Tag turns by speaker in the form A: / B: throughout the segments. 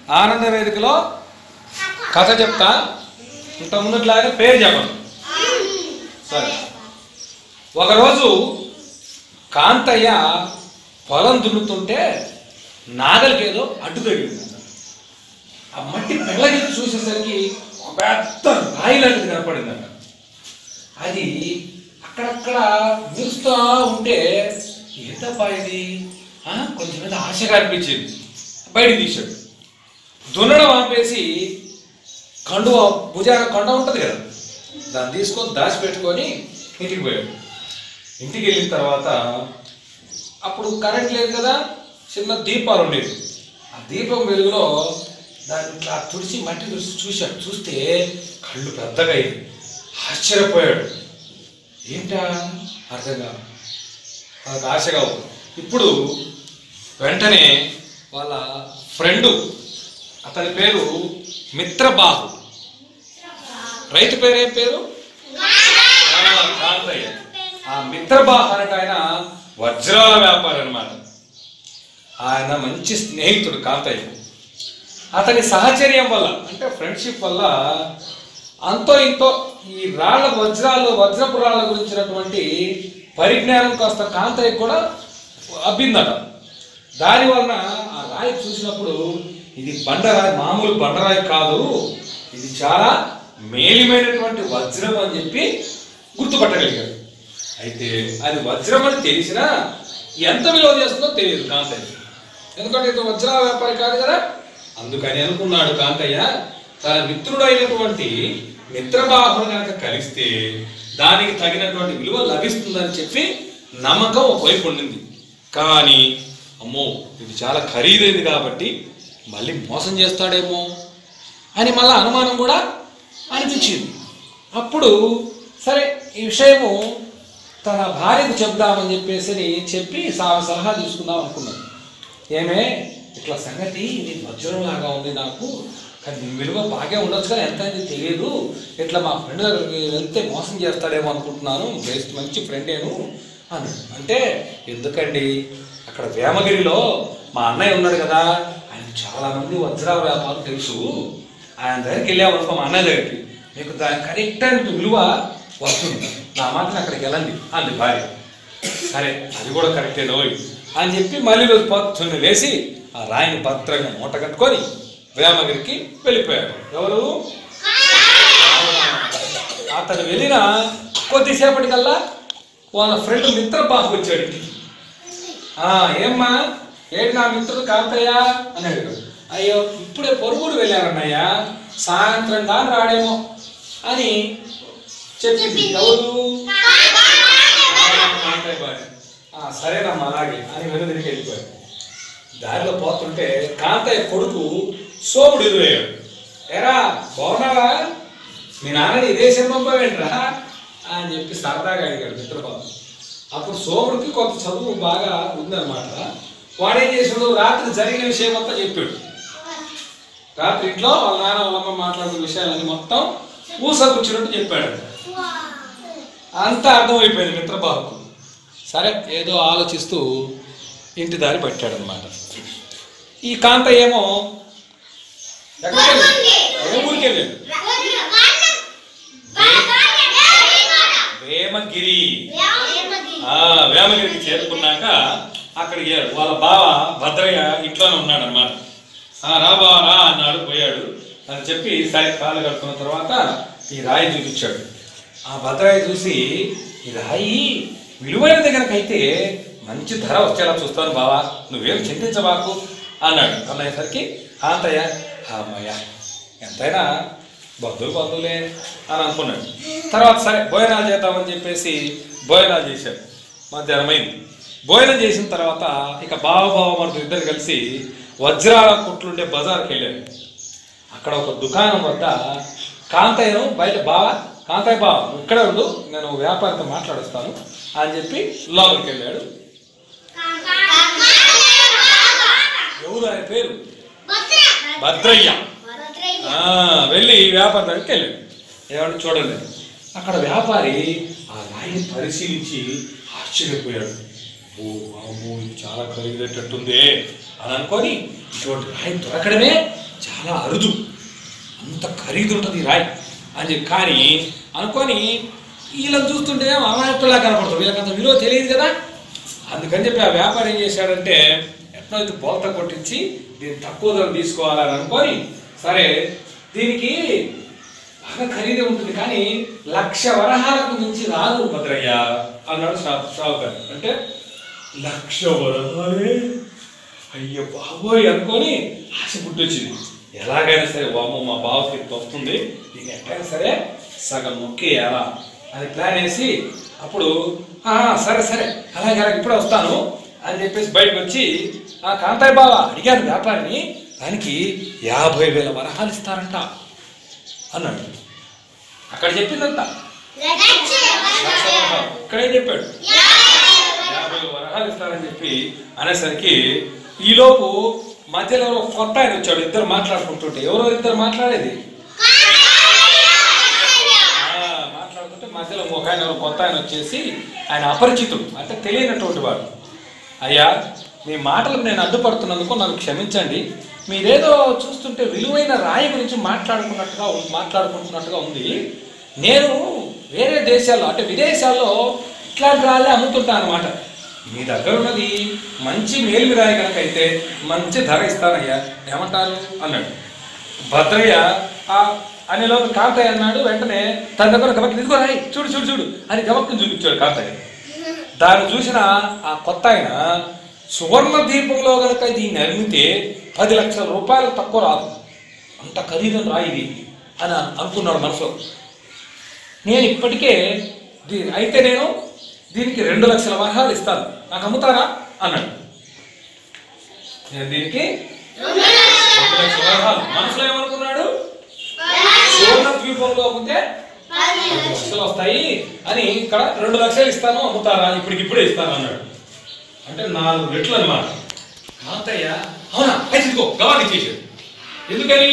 A: ఆనంద వేదికలో కథ చెప్తా ఇంత ముందుట్లాగే పేరు చెప్పండి సరే ఒకరోజు కాంతయ్య పొలం దున్నుతుంటే నాగలికేదో అడ్డు తగిలింది ఆ మట్టి పెళ్ళగిరి చూసేసరికి ఒక పెద్ద రాయి లాంటిది కనపడిందంట అది అక్కడక్కడ మెరుస్తూ ఉంటే ఏంటప్పా ఇది ఆ, కొంచెం మీద ఆశగా అనిపించింది బయటికి తీశాడు దున్నడం ఆపేసి కండువ భుజాన కొండ ఉంటుంది కదా దాన్ని తీసుకొని దాచిపెట్టుకొని ఇంటికి పోయాడు ఇంటికి వెళ్ళిన తర్వాత అప్పుడు కరెంట్ లేదు కదా చిన్న దీపాలు ఉండేవి ఆ దీపం వెలుగులో దాన్ని ఇట్లా తుడిచి మట్టి తుడిచి చూశాడు చూస్తే కళ్ళు పెద్దగా అయింది ఆశ్చర్యపోయాడు ఏంటా అర్థం కాదు వాళ్ళకి ఆశగా ఉంది ఇప్పుడు వెంటనే వాళ్ళ ఫ్రెండు అతని పేరు మిత్రబాహు రైతు పేరు ఏం పేరు ఆ, కాంతయ్య ఆ మిత్రబాహు అనట ఆయన వజ్రాల వ్యాపారి అన్నమాట ఆయన మంచి స్నేహితుడు కాంతయ్య అతని సహచర్యం వల్ల అంటే ఫ్రెండ్షిప్ వల్ల అంతో ఇంతో ఈ రాళ్ళ వజ్రాలు వజ్రపు రాళ్ళ గురించినటువంటి పరిజ్ఞానం కాస్త కాంతయ్య కూడా అబ్బిందట దాని వలన ఆ రాయి చూసినప్పుడు ఇది బండరాయి మామూలు బండరాయి కాదు ఇది చాలా మేలిమైనటువంటి వజ్రం అని చెప్పి గుర్తుపట్టగలిగాడు అయితే అది వజ్రం అని తెలిసినా ఎంత విలువ చేస్తుందో తెలియదు కాంతయ్య ఎందుకంటే ఇది వజ్రాల వ్యాపారి కాదు కదా అందుకని అనుకున్నాడు కాంతయ్య తన మిత్రుడైనటువంటి మిత్రబాహుడు కనుక కలిస్తే దానికి తగినటువంటి విలువ లభిస్తుందని చెప్పి నమ్మకం ఒకవైపు ఉండింది కానీ అమ్మో ఇది చాలా ఖరీదైంది కాబట్టి మళ్ళీ మోసం చేస్తాడేమో అని మళ్ళీ అనుమానం కూడా అనిపించింది అప్పుడు సరే ఈ విషయము తన భార్యకు చెప్దామని చెప్పేసి చెప్పి సా- సలహా తీసుకుందాం అనుకున్నాడు ఏమే ఇట్లా సంగతి ఇది వజ్రం లాగా ఉంది నాకు కానీ దీని విలువ బాగా ఉండొచ్చు కానీ ఎంత అయింది తెలియదు ఇట్లా మా ఫ్రెండ్ దగ్గరికి వెళ్తే మోసం చేస్తాడేమో అనుకుంటున్నాను బెస్ట్ మంచి ఫ్రెండేను అని అంటే ఎందుకండి అక్కడ వేమగిరిలో మా అన్నయ్య ఉన్నాడు కదా ఆయన చాలా మంది వజ్రాల వ్యాపారం తెలుసు ఆయన దగ్గరికి వెళ్ళామనుకో మా అన్నయ్య దగ్గరికి మీకు దాని కరెక్ట్ అయిన విలువ వస్తుంది నా మాటలు అక్కడికి వెళ్ళండి అంది భార్య సరే అది కూడా కరెక్టే నోయ్ అని చెప్పి మళ్ళీ రోజు పొద్దున్న లేచి ఆ రాయిని భద్రంగా మూట కట్టుకొని వేమగిరికి వెళ్ళిపోయాడు ఎవరు అతను వెళ్ళిన కొద్దిసేపటికల్లా వాళ్ళ ఫ్రెండ్ మిత్ర బాబు వచ్చాడు ఇంటికి. ఆ ఏమ్మా ఏంటి నా మిత్రుడు కాంతయ్య అని అడిగాడు అయ్యో ఇప్పుడే పొరుగుడు వెళ్ళారన్నయ్యా సాయంత్రం దాని రాడేమో అని చెప్పింది ఎవరు కాంతయ్య భార్య. ఆ, సరేనమ్మా అలాగే అని వెనుదిరిగి వెళ్ళిపోయాడు దారిలో పోతుంటే కాంతయ్య కొడుకు సోముడు ఎదురయ్యాడు ఎరా బాగున్నావా మీ నాన్నని ఇదే పంపవేంట్రా అని చెప్పి సరదాగా అడిగాడు మిత్రబాబు అప్పుడు సోముడికి కొంత చదువు బాగా ఉందన్నమాట వాడేం చేసాడు రాత్రి జరిగిన విషయం అంతా చెప్పాడు రాత్రి ఇంట్లో వాళ్ళ నాన్న వాళ్ళ అమ్మ మాట్లాడుతున్న విషయాలన్నీ మొత్తం ఊసకూర్చున్నట్టు చెప్పాడు అంతా అర్థమైపోయింది మిత్రబాబుకు సరే ఏదో ఆలోచిస్తూ ఇంటి దారి పట్టాడనమాట ఈ కాంత ఏమో ఎక్కడికి వెళ్ళాడు? ఏ ఊరికి వెళ్ళాడు వేమగిరి ఆ వేమగిరికి చేరుకున్నాక అక్కడికి వెళ్ళాడు వాళ్ళ బావ భద్రయ్య ఇంట్లోనే ఉన్నాడు అనమాట రా బావ రా అన్నాడు పోయాడు అని చెప్పి సరే కాళ్ళు కడుక్కున్న తర్వాత ఈ రాయి చూపించాడు ఆ భద్రయ్య చూసి ఈ రాయి విలువైనది కనుకైతే మంచి ధర వచ్చేలా చూస్తాను బావా నువ్వేం చింతించబాకు అన్నాడు అన్నయ్యేసరికి కాంతయ్య అమ్మయ్య ఎంతైనా బంధువులు బంధువులే అని అనుకున్నాడు తర్వాత సరే భోజనాలు చేద్దామని చెప్పేసి భోజనాలు చేశాడు మధ్యాహ్నం అయింది భోజనం చేసిన తర్వాత ఇక బావ బావ మరుదు ఇద్దరు కలిసి వజ్రాల కుట్లుండే బజార్కి వెళ్ళారు అక్కడ ఒక దుకాణం వద్ద కాంతయ్యను బయట బావ కాంతయ్య బావ నువ్వు ఇక్కడే ఉండు నేను వ్యాపారితో మాట్లాడుస్తాను అని చెప్పి లోపలికి వెళ్ళాడు ఎవరు ఆయన పేరు భద్రయ్య ఆ, వెళ్ళి వ్యాపారి దగ్గరికి వెళ్ళాడు ఏమంటే చూడండి అక్కడ వ్యాపారి ఆ రాయిని పరిశీలించి ఆశ్చర్యపోయాడు ఓ అమ్మో ఇది చాలా ఖరీదైనట్టుంది అని అనుకొని ఇటువంటి రాయి దొరకడమే చాలా అరుదు అంత ఖరీదు ఉంటుంది ఈ రాయి అని చెప్పి కానీ అనుకొని వీళ్ళని చూస్తుంటే అమాయకులా కనపడుతుంది వీళ్ళకి అంత విలువ తెలియదు కదా అందుకని చెప్పి ఆ వ్యాపారం ఏం చేశాడంటే ఎట్లా ఇది బోల్త కొట్టించి దీన్ని తక్కువ ధర తీసుకోవాలని అనుకొని సరే దీనికి బాగా ఖరీదే ఉంటుంది కానీ లక్ష వరహాలకు మించి రాదు భద్రయ్య అన్నాడు షాప్ షావుకారు అంటే లక్ష వరహాలే అయ్యో బాబోయ్ అనుకొని ఆశ పుట్టొచ్చింది ఎలాగైనా సరే వాము మా బావకి ఇంత వస్తుంది దీన్ని ఎట్లయినా సరే సగం మొక్కేయాలా అని ప్లాన్ వేసి అప్పుడు "ఆ, సరే సరే అలాగే అలాగే ఇప్పుడే వస్తాను అని చెప్పేసి బయటకు వచ్చి ఆ కాంతాయి బావ అడిగాను వ్యాపారిని దానికి యాభై వేల వరహాలు ఇస్తారంట అన్నాడు అక్కడ చెప్పిందంతా లక్ష వరహాలు ఇక్కడే చెప్పాడు యాభై వరహాలు ఇస్తారని చెప్పి అనేసరికి ఈలోపు మధ్యలో ఎవరో కొత్త ఆయన వచ్చాడు ఇద్దరు మాట్లాడుకుంటుంటే ఎవరో ఇద్దరు మాట్లాడేది ఆ, మాట్లాడుతుంటే మధ్యలో ఒక ఆయన ఎవరో కొత్త ఆయన వచ్చేసి ఆయన అపరిచితుడు అంటే తెలియనటువంటి వాడు అయ్యా మీ మాటలకు నేను అడ్డుపడుతున్నందుకు నన్ను క్షమించండి మీరేదో చూస్తుంటే విలువైన రాయి గురించి మాట్లాడుకున్నట్టుగా ఉం- మాట్లాడుకుంటున్నట్టుగా ఉంది నేను వేరే దేశాల్లో అంటే విదేశాల్లో ఇట్లాంటి రాళ్ళే అమ్ముతుంటాను అనమాట మీ దగ్గర ఉన్నది మంచి మేలిమి రాయి కనుక అయితే మంచి ధర ఇస్తానయ్యా ఏమంటారు అన్నాడు భద్రయ్య ఆ అనేలోపు కాంతయ్య అన్నాడు వెంటనే తన దగ్గర గబక్కి ఇదిగో రాయి చూడు చూడు చూడు అని గబక్కి చూపించాడు కాంతయ్య దాన్ని చూసిన ఆ కొత్త ఆయన సువర్ణ దీపంలో కనుక దీన్ని అమ్మితే పది లక్షల రూపాయలు తక్కువ రాదు అంత ఖరీదైన రాయి ఇది అని అనుకున్నాడు మనసులో నేను ఇప్పటికే దీ- అయితే నేను దీనికి రెండు లక్షల వరహాలు ఇస్తాను నాకు అమ్ముతారా అన్నాడు నేను దీనికి రెండు లక్షల వరహాలు మనసులో ఏమనుకున్నాడు సువర్ణ ద్వీపంలో ఉంటే రెండు లక్షలు వస్తాయి అని ఇక్కడ రెండు లక్షలు ఇస్తాను అమ్ముతారా ఇప్పటికిప్పుడే ఇస్తాను అన్నాడు అంటే నాలుగు రెట్లు అనమాట కాంతయ్య అవునా అయితే ఇదిగో గవాకి చేశాడు ఎందుకని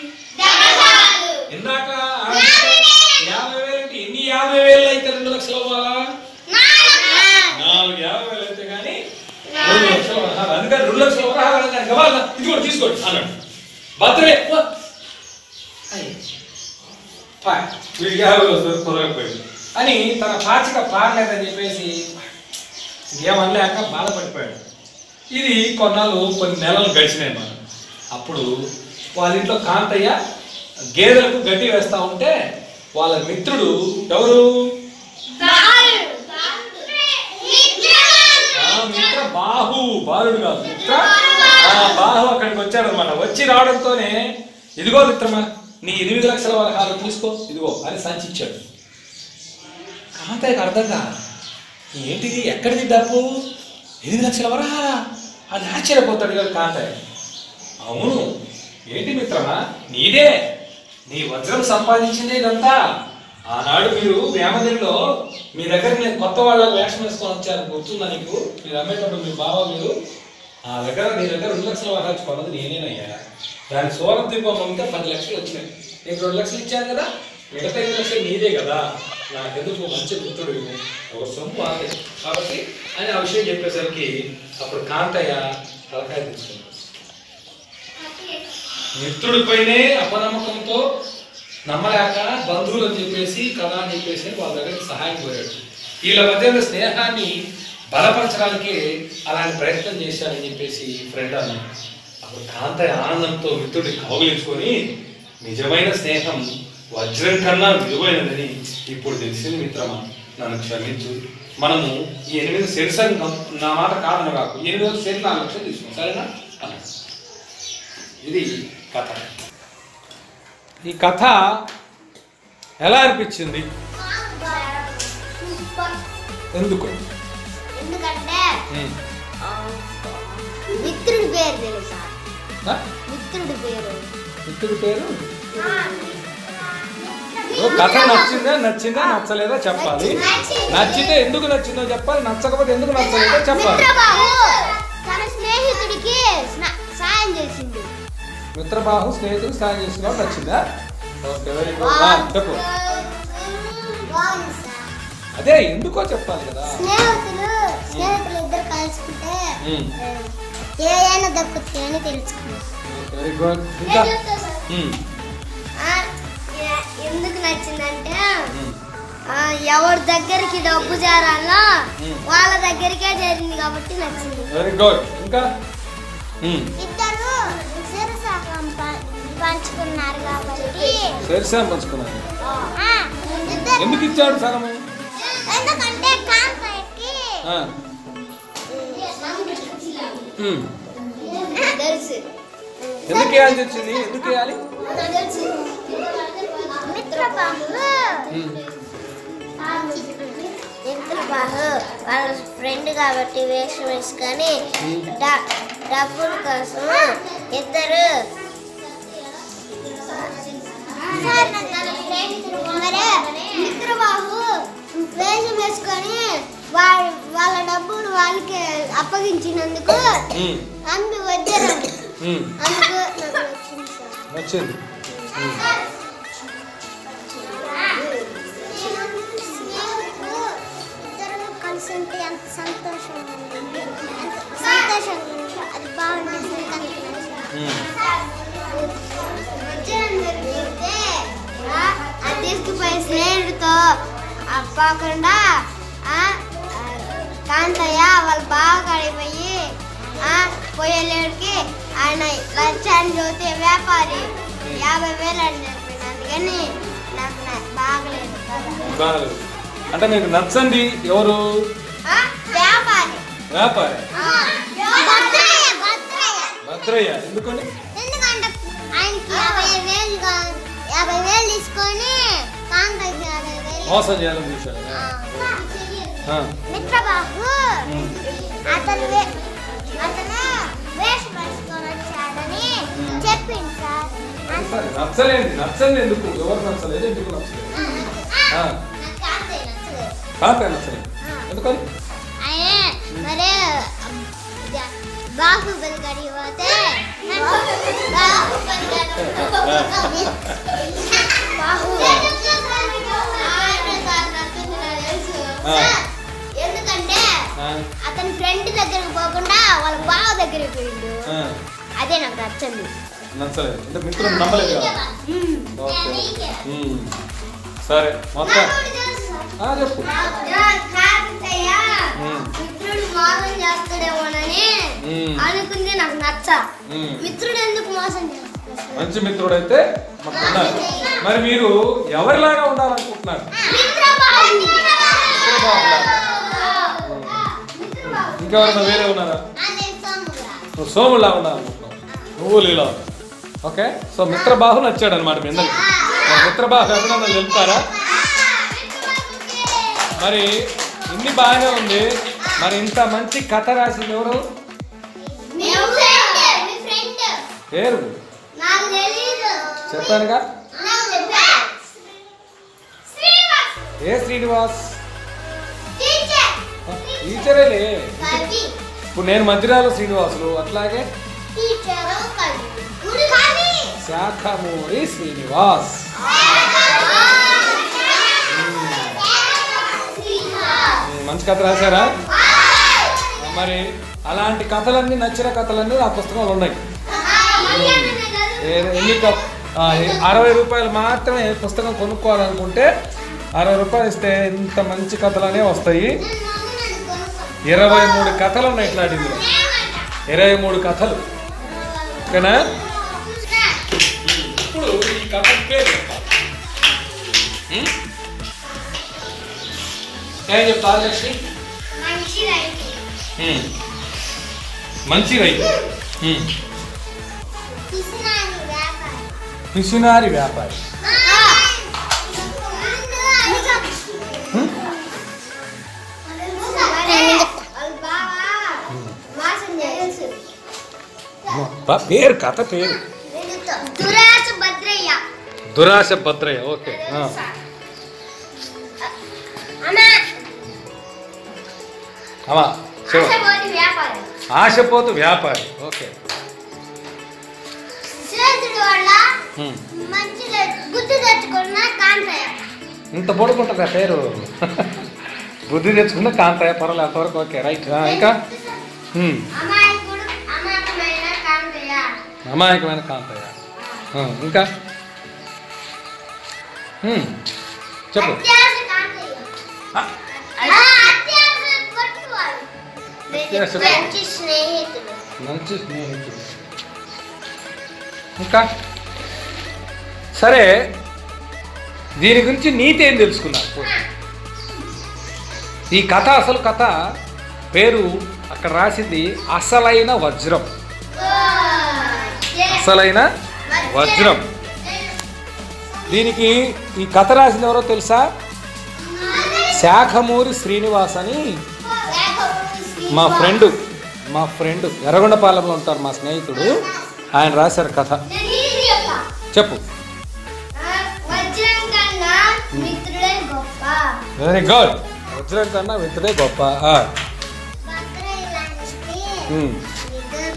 A: ఇందాక ఆ యాభై వేలు అంటే ఎన్ని యాభై వేలు అయితే రెండు లక్షలు అవ్వాలా నాలుగు యాభై వేలు అయితే కానీ రెండు లక్షలు వరహాలు అందుకని రెండు లక్షలు వరహాలు అనగానే గవాల ఇది కూడా తీసుకోండి అన్నాడు భద్రే వీడికి యాభై వస్తుంది కుదరకపోయింది అని తన పాచిక పారలేదని చెప్పేసి ఏమనలేక బాధపడిపోయాడు ఇది కొన్నాళ్ళు కొన్ని నెలలు గడిచినాయి మనం అప్పుడు వాళ్ళ ఇంట్లో కాంతయ్య గేదెలకు గడ్డి వేస్తా ఉంటే వాళ్ళ మిత్రుడు ఎవరు ఆ మిత్ర బాహు బాలుడు కాదు మిత్ర ఆ బాహు అక్కడికి వచ్చాడు అనమాట వచ్చి రావడంతోనే ఇదిగో మిత్రమా నీ ఎనిమిది లక్షల వరహాలు తీసుకో ఇదిగో అని సంచి ఇచ్చాడు కాంతయ్యకి అర్థం కాదు ఏంటిది ఎక్కడిది డబ్బు ఎనిమిది లక్షల వరహాలా అని ఆశ్చర్యపోతాడు కదా కాంతయ్య అవును ఏంటి మిత్రమా నీదే నీ వజ్రం సంపాదించిందే ఇదంతా ఆనాడు మీరు వేమగిరిలో మీ దగ్గర నేను కొత్త వాళ్ళ వేషం వేసుకొని వచ్చాను గుర్తుందా నీకు మీరు అమ్మేటప్పుడు మీ బావ మీరు ఆ దగ్గర నీ దగ్గర రెండు లక్షల వరహాలు కొన్నది నేనేనయ్యా దాని సోర దీపం అమ్మితే పది లక్షలు వచ్చినాయి నీకు రెండు లక్షలు ఇచ్చాను కదా మిగతా ఐదు లక్షలు నీదే కదా నాకెందుకు మంచి మిత్రుడు ఇవ్వు. ఒక సొమ్ము ఆగే కాబట్టి అని ఆ విషయం చెప్పేసరికి అప్పుడు కాంతయ్య తలకాయ తీసుకున్నాడు మిత్రుడిపైనే అపనమ్మకంతో నమ్మలేక బంధువులు అని చెప్పేసి కదా అని చెప్పేసి వాళ్ళ దగ్గరికి సహాయం కోరాడు వీళ్ళ మధ్య ఉన్న స్నేహాన్ని బలపరచడానికి అలాంటి ప్రయత్నం చేశాడని చెప్పేసి ఫ్రెండ్ అన్నాడు అప్పుడు కాంతయ్య ఆనందంతో మిత్రుడి కౌగిలించుకొని నిజమైన స్నేహం వజ్రం కన్నా విలువైనదని ఇప్పుడు తెలిసింది మిత్రమా నన్ను క్షమించు మనము ఈ ఎనిమిది సెన్స్ నా మాట కాదన కాకు ఎనిమిది సెన్స్ నాలుగు లక్షలు తీసుకున్నాం సరేనా అన్నాడు ఇది కథ ఈ కథ ఎలా అనిపించింది ఎందుకు
B: ఎందుకంటే
A: ఉమ్.
B: ఆ, మిత్రుడి పేరు తెలుసా
A: ఆ?
B: మిత్రుడి పేరు
A: మిత్రుడి పేరు ఓ, కథ నచ్చిందా నచ్చిందా నచ్చలేదా చెప్పాలి నచ్చితే ఎందుకు నచ్చిందో చెప్పాలి నచ్చకపోతే ఎందుకు నచ్చలేదో చెప్పాలి
B: మిత్రబాబు తన స్నేహితుడికి స్నా- సాయం చేసిండు
A: మిత్రబాహు స్నేహితుడు సాయం చేసిన నచ్చిందా ఓకే వెరీ గుడ్ ఆ, చెప్పు
B: బాగుంది సార్.
A: అదే ఎందుకో చెప్పాలి కదా
B: స్నేహితులు స్నేహితులు ఇద్దరు కలుసుకుంటే
A: ఉమ్.
B: ఆ, ఏదైనా దక్కుతుంది అని తెలుసుకున్నాను
A: వెరీ గుడ్ ఇంకా ఉమ్,
B: ఆ, ఎ- ఎందుకు నచ్చిందంటే
A: ఉమ్,
B: ఆ, ఎవరి దగ్గరికి డబ్బు చేరాలో
A: Hmm.
B: వాళ్ళ దగ్గరికే చేరింది కాబట్టి నచ్చింది
A: వెరీ గుడ్ ఇంకా ఉమ్,
B: ఇద్దరు సిరసాకం పంచుకున్నారు కాబట్టి
A: శరీరం పంచుకున్నాను
B: ఆ, ఇద్దరు
A: ఎందుకు ఇచ్చాడు సగము
B: ఎందుకంటే కాంతాయికి
A: ఆ, ఉమ్,
B: తెలుసు
A: ఎందుకు వేయాల్సి వచ్చింది ఎందుకు వేయాలి
B: మిత్రబాహు
A: ఉమ్,
B: మిత్రబాహు వాళ్ళ ఫ్రెండ్ కాబట్టి వేషం వేసుకొని డ- డబ్బుల కోసం ఇద్దరు మరి మిత్రబాహు వేషం వేసుకొని వాళ్ళ వాళ్ళ డబ్బులు వాళ్ళకి అప్పగించినందుకు
A: ఉమ్,
B: అందు వచ్చారు
A: ఉమ్,
B: అందుకు నాకు వచ్చింది సార్
A: వచ్చింది ఉమ్,
B: ఇద్దరు కలిసి ఉంటే ఎంత సంతోషంగా ఉంది సంతోషంగా ఉంది అది బాగుంటుంది
A: ఉమ్,
B: జరిగితే ఆ తీసుకుపోయి స్నేహితుడితో అప్పకుండా ఆ, ఆ, కాంతయ్య వాళ్ళు బాగా కడిపోయి పోయేలేడికి ఆయన లక్షాన్ని చూస్తే వ్యాపారి యాభై వేలు అని చెప్పింది అందుకని నాకు నా- బాగలేదు కదా
A: బాగాలేదు అంటే మీకు నచ్చండి ఎవరు
B: ఆ, వ్యాపారి
A: వ్యాపారి
B: ఆ, భద్రయ్య భద్రయ్య
A: భద్రయ్య ఎందుకని
B: ఎందుకంటే ఆయనకి యాభై వేలు కా- యాభై వేలు తీసుకొని కాంతకి యాభై వేలు
A: మోసం చేయాలని చూశాడు ఆ,
B: మిత్రబాబు
A: ఉమ్,
B: అతను వే- అతను వేషం వేసుకొని వచ్చాడని
A: మ్మ్.
B: చెప్పింది సార్
A: సరే, నచ్చలేదు నచ్చండి ఎందుకు ఎవరు నచ్చలేదు ఎందుకు నచ్చలేదు ఆ.
B: నాకు కాంతయ్య నచ్చలేదు.
A: కాంతే నచ్చలేదు ఎందుకని
B: ఆయన మరి జ- బాహుబలి గడి పోతే బాహుబలి గడి బాహుబలి ఆయన సార్ నచ్చింది నాకు తెలుసు.
A: ఆ.
B: సార్, ఎందుకంటే
A: ఆ,
B: అతని ఫ్రెండ్ దగ్గరికి పోకుండా వాళ్ళ బావ దగ్గరికి పోయిండు
A: ఆ,
B: అదే నాకు నచ్చింది
A: నచ్చలేదు అంటే మిత్రుడు నమ్మలేదు కదా ఓకే ఉమ్, సరే మొత్తం ఆ, చెప్పు
B: కాంతయ్య
A: మ్మ్.
B: మిత్రుడు మోసం చేస్తాడేమోనని
A: మ్మ్.
B: అనుకుంది నాకు నచ్చ
A: ఉమ్,
B: మిత్రుడు ఎందుకు మోసం చేస్తాడు
A: మంచి మిత్రుడైతే మాకు ఉన్నారు మరి మీరు ఎవరిలాగా ఉండాలనుకుంటున్నారు
B: మిత్రబాహు.
A: మిత్రబాహులాగా. ఇంకెవరైనా వేరే ఉన్నారా
B: ఆ, నేను సోముగా.
A: నువ్వు సోములా ఉండాలనుకుంటున్నావు నువ్వు లీలా ఓకే సో మిత్రబాహు నచ్చాడు అనమాట మీ అందరికి మరి మిత్రబాహు అభినందనలు తెలుపుతారా మరి ఇన్ని బాగానే ఉంది మరి ఇంత మంచి కథ రాసింది ఎవరు
B: మీ ఫ్రెండ్, మీ ఫ్రెండ్.
A: పేరు
B: నాకు తెలీదు.
A: చెప్పానుగా
B: నాకు తెలుసు. శ్రీనివాస్.
A: ఏ శ్రీనివాస్
B: టీచర్.
A: టీచరేలే
B: కవి.
A: ఇప్పుడు నేను మందిరాలు శ్రీనివాసులు అట్లాగే
B: టీచర్ కవి. కవి.
A: శాఖమూరి శ్రీనివాస్ ఉమ్, మంచి కథ రాశారా మరి అలాంటి కథలన్నీ నచ్చిన కథలన్నీ నా పుస్తకంలో ఉన్నాయి ఏ- ఎన్ని కప్ ఆ, ఏ- అరవై రూపాయలు మాత్రమే పుస్తకం కొనుక్కోవాలనుకుంటే అరవై రూపాయలు ఇస్తే ఇంత మంచి కథలనే వస్తాయి ఇరవై మూడు కథలు ఉన్నాయి ఇట్లాంటి ఇందులో ఇరవై మూడు కథలు ఓకేనా ఇప్పుడు ఈ కథ పేరు చెప్తా. ఉం? ఏం చెప్తా లక్ష్మి
B: మనిషి రైతు
A: ఉం. మంచి రైతు ఉం.
B: పిసినారి వ్యాపారి
A: పిసినారి వ్యాపారి ఉం? బా- పేరు కథ పేరు
B: దురాశ భద్రయ్య
A: దురాశ భద్రయ్య ఓకే ఆ.
B: అమ్మా
A: అమ్మా శివ
B: ఆశపోటి వ్యాపారం
A: ఆశపోతు వ్యాపారి ఓకే
B: చేతుడు వల్ల
A: ఉం.
B: మంచిగా గుర్తు తెచ్చుకున్న కాంతయ్య
A: ఇంత పొడుకుంటుందా పేరు బుద్ధి తెచ్చుకున్న కాంతయ్య పర్వాలేదు అంతవరకు ఓకే రైట్ ఆ, ఇంకా ఉం.
B: అమాయకుడు అమాయకుడు
A: అమాయకమైన కాంతయ్య ఆ, ఇంకా హ్మ్, చెప్పు
B: అత్యాశ కాంతయ్య.
A: ఆ,
B: ఆ, అత్యాశ కొట్టువాడు.
A: అత్యాశ
B: మంచి స్నేహితుడు
A: మంచి స్నేహితుడు ఇంకా సరే దీని గురించి నీతి ఏం తెలుసుకున్నారు ఈ కథ అసలు కథ పేరు అక్కడ రాసింది అసలైన వజ్రం అసలైన వజ్రం దీనికి ఈ కథ రాసింది ఎవరో తెలుసా శాఖమూరి శ్రీనివాస్ అని మా ఫ్రెండ్ మా ఫ్రెండ్ ఎర్రగొండపాలెంలో ఉంటారు మా స్నేహితుడు ఆయన రాశారు కథ చెప్పు
B: వజ్రం కన్నా మిత్రుడే గొప్ప
A: వెరీ గుడ్ వజ్రం కన్నా మిత్రుడే గొప్ప ఆ,
B: వజ్రం ఇలాంటి
A: ఉమ్.
B: నిద్ర-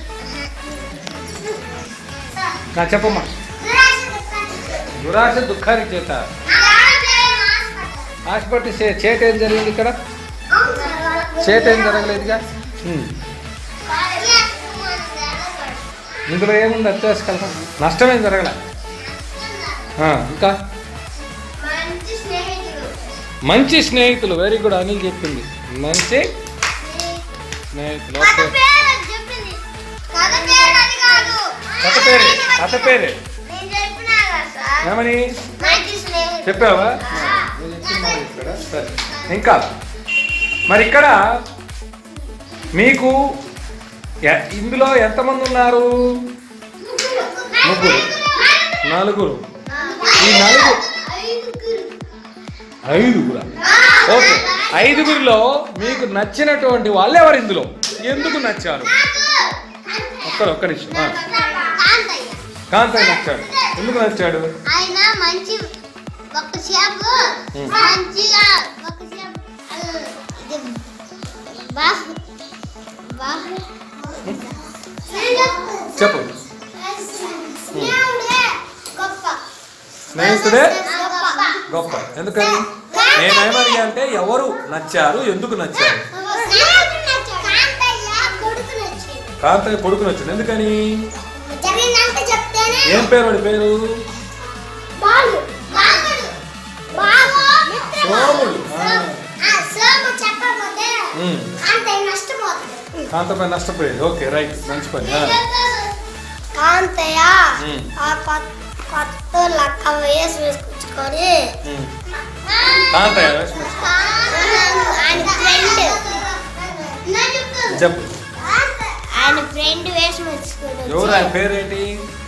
A: ఆ, చెప్పమ్మా
B: దురాశ దుఃఖానికి.
A: దురాశ దుఃఖానికి చేత
B: ఆరోగ్యం హాస్పిటల్.
A: హాస్పిటల్ చే చేట ఏం జరిగింది ఇక్కడ చేట ఏం జరగలేదుగా ఉమ్. ఇందులో ఏముంది అత్యాశ కలహం నష్టం ఏం జరగలే ఆ, ఇంకా
B: మంచి స్నేహితుడు
A: మంచి స్నేహితులు వెరీ గుడ్ అనిల్ చెప్పింది మంచి స్నేహితులు
B: కథ
A: ఓకే
B: పేరు అది చెప్పింది కథ పేరు అది కాదు
A: కథ పేరే కథ పేరే
B: నేను చెప్పినా కదా సార్
A: ఏమని
B: మంచి స్నేహితుడు
A: చెప్పావా నేను చెప్పింది మరి ఇక్కడ సరే ఇంకా మరి ఇక్కడ మీకు ఎ- ఇందులో ఎంతమంది ఉన్నారు ముగ్గురు నలుగురు ఈ నలుగురు ఐదుగురు ఓకే ఐదుగురిలో మీకు నచ్చినటువంటి వాళ్ళు ఎవరు ఇందులో ఎందుకు నచ్చారు ఒక్కరు ఒక్క నిమిషం ఆ.
B: కాంతయ్య
A: కాంతయ్య నచ్చాడు ఎందుకు నచ్చాడు
B: ఆయన మంచి ఒక షాప్
A: ఉమ్.
B: మంచిగా ఒక షాప్ ఇది బాహ్ బాహ్
A: చెప్పు
B: స్నేహితుడే గొప్ప
A: స్నేహితుడే
B: గొప్ప
A: గొప్ప ఎందుకని నేనేమడిగా అంటే ఎవరు నచ్చారు ఎందుకు నచ్చారు
B: స్నేహితుడు నచ్చాడు. కాంతయ్య కొడుకు నచ్చాడు.
A: కాంతయ్య కొడుకు నచ్చాడు ఎందుకని
B: జరిగిందంతా చెప్తేనే
A: ఏం పేరు వాడి పేరు
B: బాలు బాలుడు బాలు మిత్ర
A: సోముడు ఆ.
B: ఆ సోము చెప్పకపోతే
A: ఉమ్.
B: కాంతయ్య నష్టపోతుంది
A: కాంతపై నష్టపోయేది ఓకే రైట్ మంచి పని ఆ.
B: కాంతయ్య
A: ఉమ్.
B: ఆ కొత్త కొత్త లక్క వేసి వేసుకొచ్చుకొని
A: ఉమ్. కాంతయ్య వేషం వేసుకో.
B: ఆయన ఫ్రెండ్
A: చెప్పు
B: ఆయన ఫ్రెండ్ వేషం వేసుకొని
A: ఎవరు ఆయన పేరేంటి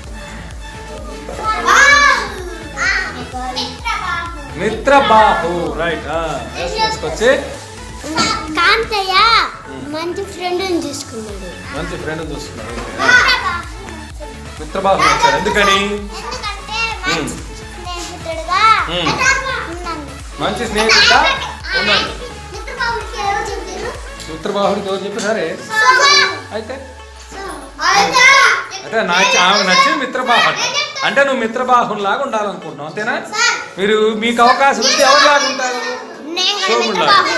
A: మిత్రబాహు రైట్ ఆ. వేషం వేసుకొచ్చి
B: కాంతయ్య మంచి ఫ్రెండ్ తీసుకున్నాడు
A: మంచి ఫ్రెండ్ చూస్తున్నాడు మిత్రబాహు నచ్చాడు ఎందుకని
B: ఎందుకంటే
A: ఉమ్.
B: మంచి స్నేహితుడుగా
A: ఉమ్.
B: ఉన్నాను.
A: మంచి స్నేహితుడా ఉన్నాడు
B: మిత్రబాబుకి ఎవరు చెప్పారు?
A: మిత్రబాహుడికి ఎవరు చెప్పి సరే
B: సోము.
A: అయితే
B: అయితే
A: అంటే నచ్చి ఆమె నచ్చింది మిత్రబాహు అంటే నువ్వు మిత్రబాహుని లాగా ఉండాలనుకుంటున్నావు అంతేనా మీరు మీకు అవకాశం ఉంటే ఎవరిలాగా ఉంటారు
B: నేను కూడా
A: సోముడు
B: మిత్రబాబు.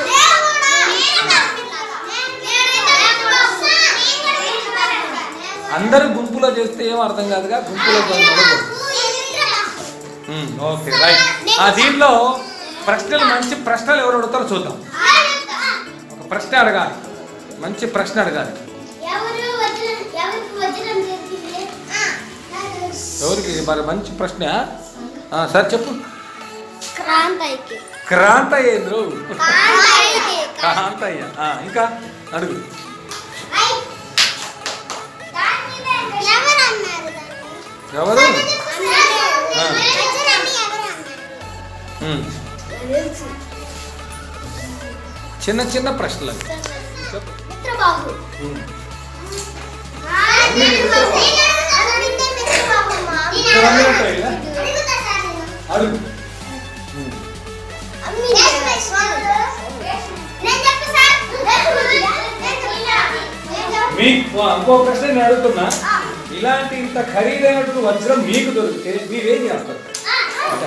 A: అందరూ గుంపులో చేస్తే ఏం అర్థం కాదుగా గుంపులో చేయకూడదు. ఉమ్, ఓకే రైట్ ఆ దీంట్లో ప్రశ్నలు మంచి ప్రశ్నలు ఎవరు అడుగుతారో చూద్దాం ఒక ప్రశ్న అడగాలి మంచి ప్రశ్న అడగాలి
B: ఎవరు వజ్రం ఎవరికి వజ్రం చేసింది
A: ఎవరికి మరి మంచి ప్రశ్న ఆ, సరే చెప్పు
B: క్రాంతయ్యకి
A: క్రాంతయ్య ఏంద్రు
B: కాంతయ్యకి
A: కాంతయ్య ఆ, ఇంకా అడుగు
B: ఎవరు అన్నారు
A: ఎవరు ఆ. ఉమ్, చిన్న చిన్న ప్రశ్నలు అవి. చెప్పు
B: మిత్రబాబు
A: ఉమ్. అడుగు ఉమ్. మీకు ఓ, ఇంకో ప్రశ్న నేను అడుగుతున్నా ఇలాంటి ఇంత ఖరీదైనటువంటి వజ్రం మీకు దొరికితే మీరేం చేస్తారు అంటే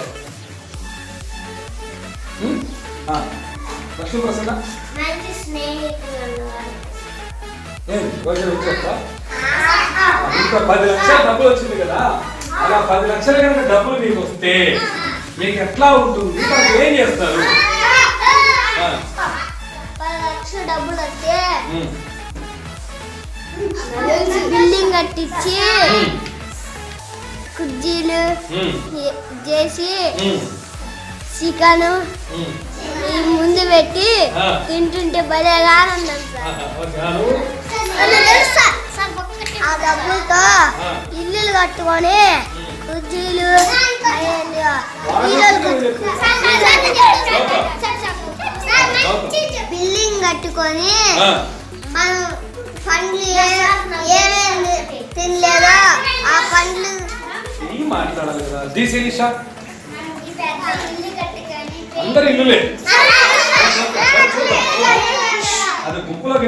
A: ఉమ్, ఆ, లక్ష్మీ ప్రసన్న
B: మంచి స్నేహితులు
A: ఏం వజ్రం ఇచ్చేస్తా ఇంకా పది లక్షల డబ్బులు వచ్చింది కదా అలా పది లక్షల కనుక డబ్బులు మీకు వస్తే మీకు ఎట్లా ఉంటుంది వాళ్ళు ఏం చేస్తారు ఆ,
B: పది లక్షల డబ్బులు వస్తే
A: ఉమ్,
B: బిల్డింగ్ కట్టించి
A: ఉమ్,
B: కుర్జీలు
A: ఉమ్,
B: ఏ- చేసి
A: ఉమ్,
B: చికెన్
A: ఉమ్.
B: ముందు పెట్టి
A: ఆ.
B: తింటుంటే భలేగా ఆనందం సార్
A: ఆహా, ఓకే, ఆ, నువ్వు?
B: ఆ డబ్బులతో
A: ఆ.
B: ఇల్లులు కట్టుకొని కుర్చీలు అవన్నీ ఈరోజు బిల్డింగ్ కట్టుకొని
A: ఆ,
B: మనం పండ్లు ఏ- ఏమేమి తినలేదో ఆ పండ్లు
A: ఏం మాట్లాడాలి కదా ది శిరీష అందరు ఇల్లులే అది గుంపులోకి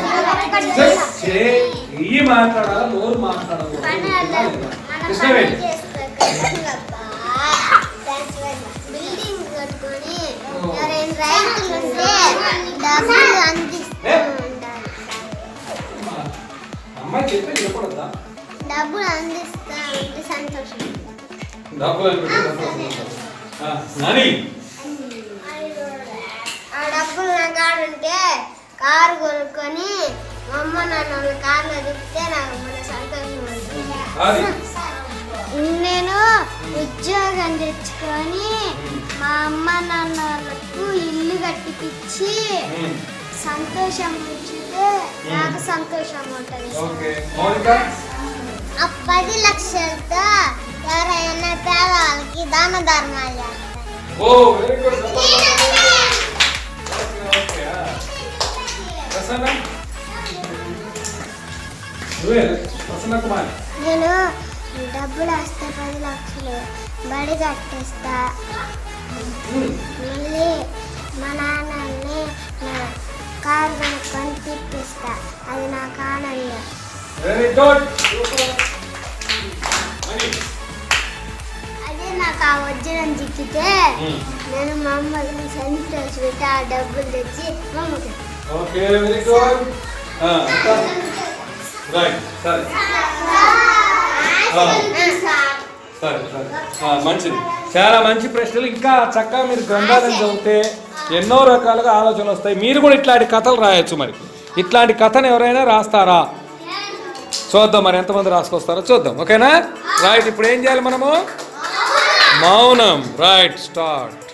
A: ఈ మాట్లాడాలా నోరు మాట్లాడాలి కృష్ణవేణి
B: బిల్డింగ్ కట్టుకొని ఎవరైనా రైతులు ఉంటే డబ్బులు అందిస్తూ ఉంటారు
A: అమ్మాయి చెప్తే చెప్పడద్దా
B: డబ్బులు అందిస్తా ఉంటే సంతోషం
A: డబ్బులు అని పెట్టి డబ్బులు వస్తుందంట. ఆ, నాని
B: ఆ డబ్బులు నా కాడ ఉంటే కారు కొనుక్కొని మా అమ్మ నాన్న వాళ్ళ కార్లో తిప్పితే నాకు మన సంతోషం ఉంటుంది
A: ఆది
B: నేను ఉద్యోగం తెచ్చుకొని మా అమ్మ నాన్న వాళ్ళకు ఇల్లు కట్టిపిచ్చి
A: ఉమ్,
B: సంతోషం ఉంచితే నాకు సంతోషం ఉంటుంది
A: ఓకే మౌనిక
B: ఆ పది లక్షలతో ఎవరైనా పేదవాళ్ళకి దాన ధర్మాలు చేస్తారు
A: oh very good okay okay ఆ. ప్రసన్న నువ్వే ప్రసన్న కుమార్
B: నేను డబ్బులు వస్తే పది లక్షలు బడి కట్టిస్తా
A: ఉమ్,
B: మళ్ళీ మా నాన్నని నా కారు కొనుక్కొని తిప్పిస్తా అది నాకు ఆనందం
A: వెరీ గుడ్ సూపర్ మణి
B: అదే నాకు ఆ వజ్రం చిక్కితే
A: ఉమ్,
B: నేను మా అమ్మకి సంతోష పెట్టి ఆ డబ్బులు తెచ్చి మా అమ్మకి
A: ఓకే వెరీ గుడ్ ఆ, ఇంకా? రైట్ సరే సరే సరే ఆ, మంచిది చాలా మంచి ప్రశ్నలు ఇంకా చక్కగా మీరు గ్రంథాలను చదివితే ఎన్నో రకాలుగా ఆలోచనలు వస్తాయి మీరు కూడా ఇట్లాంటి కథలు రాయొచ్చు మరి ఇట్లాంటి కథను ఎవరైనా రాస్తారా చూద్దాం మరి ఎంతమంది రాసుకొస్తారో చూద్దాం ఓకేనా రైట్ ఇప్పుడు ఏం చేయాలి మనము మౌనం రైట్ స్టార్ట్